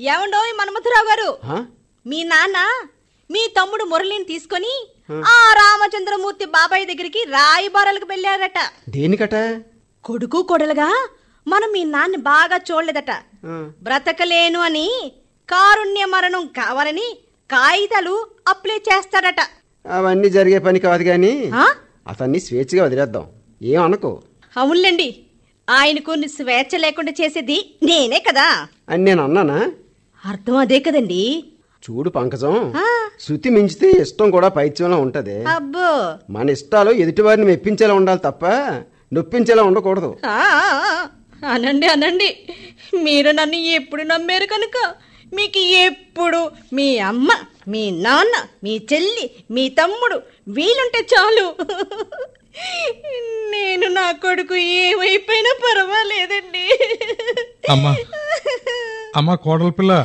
ఏమండోయ్ మన్మథరావు గారు ఆ? మీ నాన్న మీ తమ్ముడు మురళిని తీసుకొని ఆ రామచంద్రమూర్తి బాబాయ్ దగ్గరికి రాయిబారాలకు వెళ్ళారట దేనికట కొడుకు కొడలుగా మనం మీ నాన్ని బాగా చూడలేదట ఆ. బ్రతకలేను అని కారుణ్య మరణం కావాలని కాగితాలు అప్లై చేస్తాడట అవన్నీ జరిగే పని కాదు కానీ ఆ? అతన్ని స్వేచ్ఛగా వదిలేద్దాం ఏం అనుకో అవునులేండి ఆయనకు స్వేచ్ఛ లేకుండా చేసేది నేనే కదా అని నేను అన్నానా అర్థం అదే కదండి చూడు పంకజం ఆ, శృతి మించితే ఇష్టం కూడా పైత్యంలో ఉంటది అబ్బో మన ఇష్టాలు ఎదుటివారిని మెప్పించేలా ఉండాలి తప్ప నొప్పించేలా ఉండకూడదు ఆ, అనండి అనండి మీరు నన్ను ఎప్పుడు నమ్మారు కనుక మీకు ఎప్పుడు మీ అమ్మ మీ నాన్న మీ చెల్లి మీ తమ్ముడు వీలుంటే చాలు నేను నా కొడుకు ఏమైపోయినా పర్వాలేదండి అమ్మా అమ్మా కోడల పిల్ల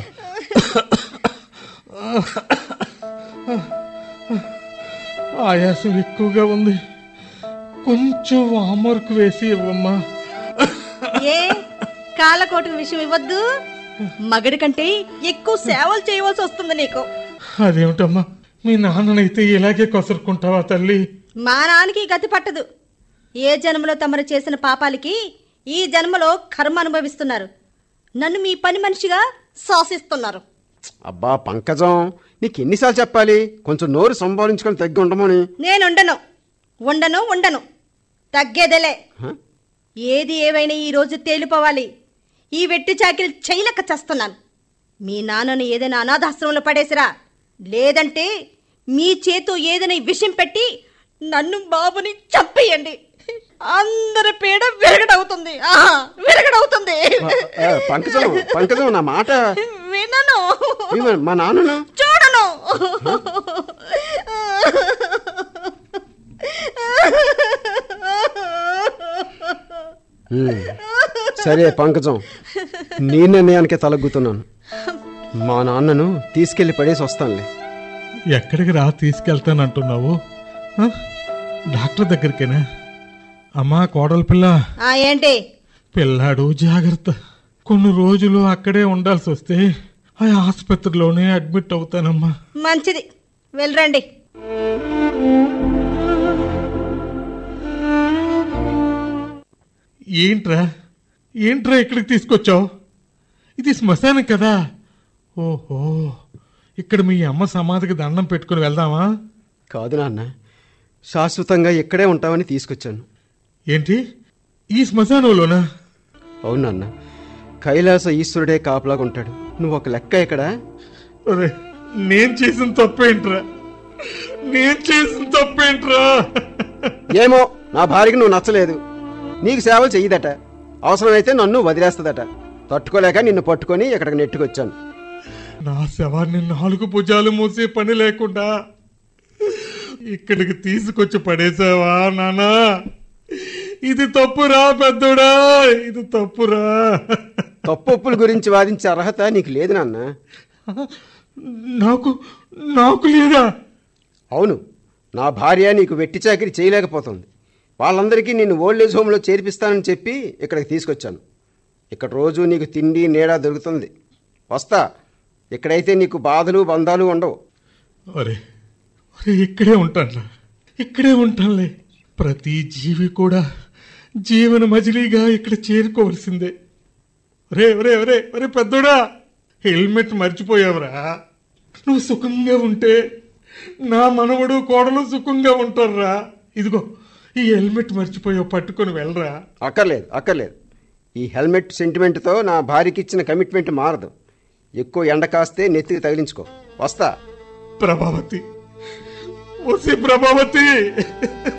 ఆయాసం ఎక్కువగా ఉంది కొంచెం వామర్కు వేసి ఇవ్వమ్మా ఏ కాలకోట విషయం ఇవ్వద్దు మగడి కంటే ఎక్కువ సేవలు చేయవలసి వస్తుంది నీకు అదేమిటమ్మా మీ నాన్ననైతే ఇలాగే కొసరుకుంటావా తల్లి మా నాన్నకి గతి పట్టదు ఏ జన్మలో తమరు చేసిన పాపాలకి ఈ జన్మలో కర్మ అనుభవిస్తున్నారు నన్ను మీ పని మనిషిగా శాసిస్తున్నారు అబ్బా పంకజం నీకు ఎన్నిసార్లు చెప్పాలి కొంచెం నోరు సంపాదించుకొని తగ్గి ఉండమని నేను ఉండను ఉండను ఉండను తగ్గేదేలే హ? ఏది ఏవైనా ఈ రోజు తేలిపోవాలి ఈ వెట్టి చాకిరి చేయలేక చస్తున్నాను మీ నాన్నను ఏదైనా అనాథాశ్రమంలో పడేసిరా లేదంటే మీ చేతు ఏదైనా విషయం పెట్టి నన్ను బాబుని చంపేయండి అందరి పీడ విరగడవుతుంది ఆహా, విరగడవుతుంది ఆ, పంకజం పంకజం నా మాట వినను ఏమ, మా నాన్నను చూడను ఉమ్, సరే పంకజం నీ నిర్ణయానికే తలగ్గుతున్నాను మా నాన్నను తీసుకెళ్లి పడేసి వస్తానులే ఎక్కడికి రా తీసుకెళ్తానంటున్నావు ఆ? డాక్టర్ దగ్గరికేనా అమ్మా కోడల పిల్ల ఆ ఏంటి పిల్లాడు జాగ్రత్త కొన్ని రోజులు అక్కడే ఉండాల్సి వస్తే ఆ ఆసుపత్రిలోనే అడ్మిట్ అవుతానమ్మా మంచిది వెళ్ళరండి ఏంట్రా ఏంట్రా ఇక్కడికి తీసుకొచ్చావు ఇది శ్మశానం కదా ఓహో ఇక్కడ మీ అమ్మ సమాధికి దండం పెట్టుకుని వెళ్దామా కాదు నాన్న శాశ్వతంగా ఇక్కడే ఉంటామని తీసుకొచ్చాను ఏంటి ఈ శ్మశానంలోనా అవును నాన్న కైలాస ఈశ్వరుడే కాపలాగా ఉంటాడు నువ్వు ఒక లెక్క ఇక్కడ ఒరే, నేను చేసిన తప్పేంట్రా నేను చేసిన తప్పేంట్రా ఏమో నా భార్యకి నువ్వు నచ్చలేదు నీకు సేవలు చెయ్యదట అవసరమైతే నన్ను వదిలేస్తుందట తట్టుకోలేక నిన్ను పట్టుకొని ఇక్కడికి నెట్టుకొచ్చాను నా శవాన్ని నాలుగు భుజాలు మూసే పని లేకుండా ఇక్కడికి తీసుకొచ్చి పడేసావా నానా ఇది తప్పురా పెద్దోడా ఇది తప్పురా తప్పొప్పుల గురించి వాదించే అర్హత నీకు లేదు నాన్న నాకు నాకు లేదా అవును నా భార్య నీకు వెట్టి చాకిరి చేయలేకపోతుంది వాళ్ళందరికీ నిన్ను ఓల్డేజ్ హోమ్లో చేర్పిస్తానని చెప్పి ఇక్కడికి తీసుకొచ్చాను ఇక్కడ రోజు నీకు తిండి నీడ దొరుకుతుంది వస్తా ఇక్కడైతే నీకు బాధలు బంధాలు ఉండవు ఒరే ఒరే ఇక్కడే ఉంటానురా ఇక్కడే ఉంటానులే ప్రతి జీవి కూడా జీవన మజిలీగా ఇక్కడ చేరుకోవలసిందే ఒరే ఒరే ఒరే ఒరే పెద్దోడా హెల్మెట్ మర్చిపోయావురా నువ్వు సుఖంగా ఉంటే నా మనవడు కోడలు సుఖంగా ఉంటారురా ఇదిగో ఈ హెల్మెట్ మర్చిపోయావు పట్టుకొని వెళ్ళరా అక్కర్లేదు అక్కర్లేదు ఈ హెల్మెట్ సెంటిమెంట్తో నా భార్యకి ఇచ్చిన కమిట్మెంట్ మారదు ఎక్కువ ఎండ కాస్తే నెత్తికి తగిలించుకో వస్తా ప్రభావతి ఓసి ప్రభావతి